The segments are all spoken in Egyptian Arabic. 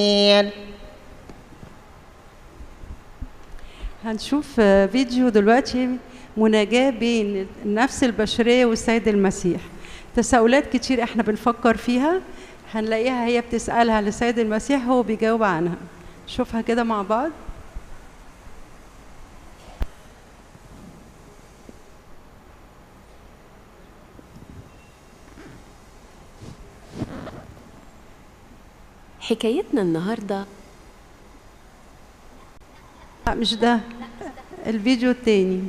هنشوف آه، فيديو دلوقتي مناجاة بين النفس البشرية والسيد المسيح تساؤلات كتير احنا بنفكر فيها هنلاقيها هي بتسألها للسيد المسيح هو بيجاوب عنها شوفها كده مع بعض حكايتنا النهارده لا مش ده الفيديو التاني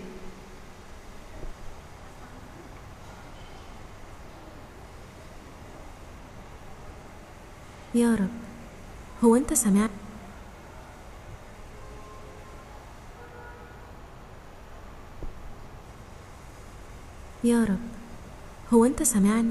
يا رب هو انت سمعت يا رب هو انت سامعني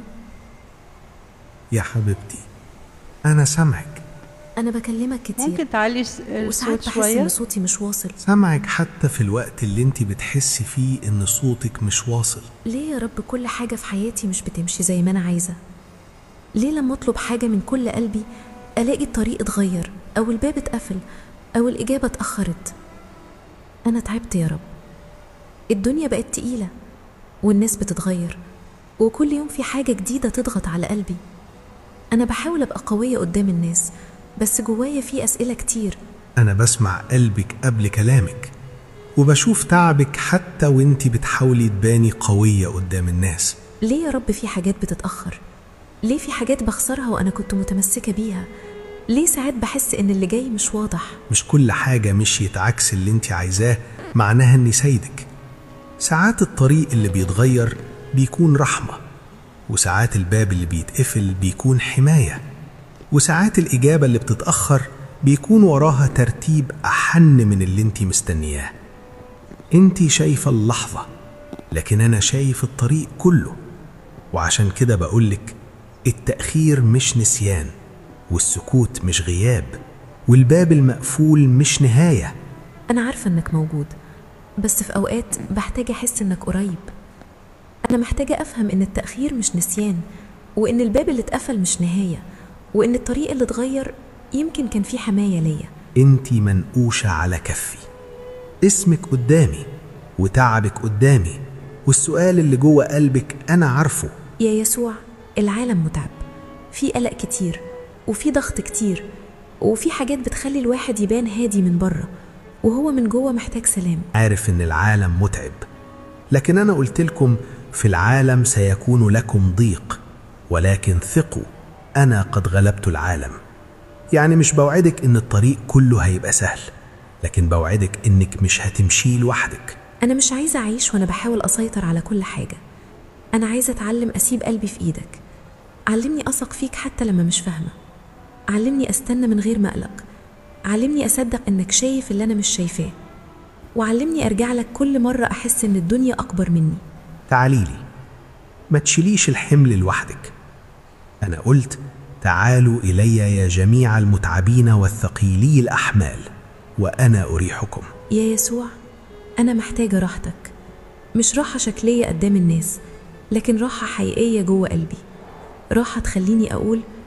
يا حبيبتي أنا سامعك انا بكلمك كتير ممكن تعلي الس- وساعات الصوت بحس شوية ان صوتي مش واصل سامعك حتى في الوقت اللي انت بتحسي فيه إن صوتك مش واصل ليه يا رب كل حاجة في حياتي مش بتمشي زي ما أنا عايزة؟ ليه لما أطلب حاجة من كل قلبي ألاقي الطريق اتغير أو الباب اتقفل أو الإجابة اتأخرت؟ أنا تعبت يا رب الدنيا بقت تقيلة والناس بتتغير وكل يوم في حاجة جديدة تضغط على قلبي أنا بحاول أبقى قوية قدام الناس بس جوايا في أسئلة كتير أنا بسمع قلبك قبل كلامك وبشوف تعبك حتى وانت بتحاولي تباني قوية قدام الناس ليه يا رب في حاجات بتتأخر؟ ليه في حاجات بخسرها وأنا كنت متمسكة بيها؟ ليه ساعات بحس إن اللي جاي مش واضح؟ مش كل حاجة مشيت عكس اللي انت عايزاه معناها اني سيدك ساعات الطريق اللي بيتغير بيكون رحمة وساعات الباب اللي بيتقفل بيكون حماية وساعات الإجابة اللي بتتأخر بيكون وراها ترتيب أحن من اللي انت مستنياه انت شايفة اللحظة لكن أنا شايف الطريق كله وعشان كده بقولك التأخير مش نسيان والسكوت مش غياب والباب المقفول مش نهايه أنا عارفة إنك موجود بس في أوقات بحتاج أحس إنك قريب أنا محتاجة أفهم إن التأخير مش نسيان وإن الباب اللي اتقفل مش نهاية وإن الطريق اللي اتغير يمكن كان فيه حماية ليا انت منقوشة على كفي اسمك قدامي وتعبك قدامي والسؤال اللي جوه قلبك أنا عارفه يا يسوع العالم متعب في قلق كتير وفي ضغط كتير وفي حاجات بتخلي الواحد يبان هادي من بره وهو من جوه محتاج سلام عارف إن العالم متعب لكن أنا قلت لكم في العالم سيكون لكم ضيق ولكن ثقوا أنا قد غلبت العالم يعني مش بوعدك إن الطريق كله هيبقى سهل لكن بوعدك إنك مش هتمشي لوحدك أنا مش عايزة أعيش وأنا بحاول أسيطر على كل حاجة أنا عايزة أتعلم أسيب قلبي في إيدك علمني أثق فيك حتى لما مش فاهمة علمني أستنى من غير ما أقلق علمني أصدق إنك شايف اللي أنا مش شايفاه وعلمني أرجع لك كل مرة أحس إن الدنيا أكبر مني تعالي لي ما تشيليش الحمل لوحدك أنا قلت تعالوا إلي يا جميع المتعبين والثقيلي الأحمال وأنا أريحكم يا يسوع أنا محتاجة راحتك مش راحة شكلية قدام الناس لكن راحة حقيقية جوه قلبي راحة تخليني أقول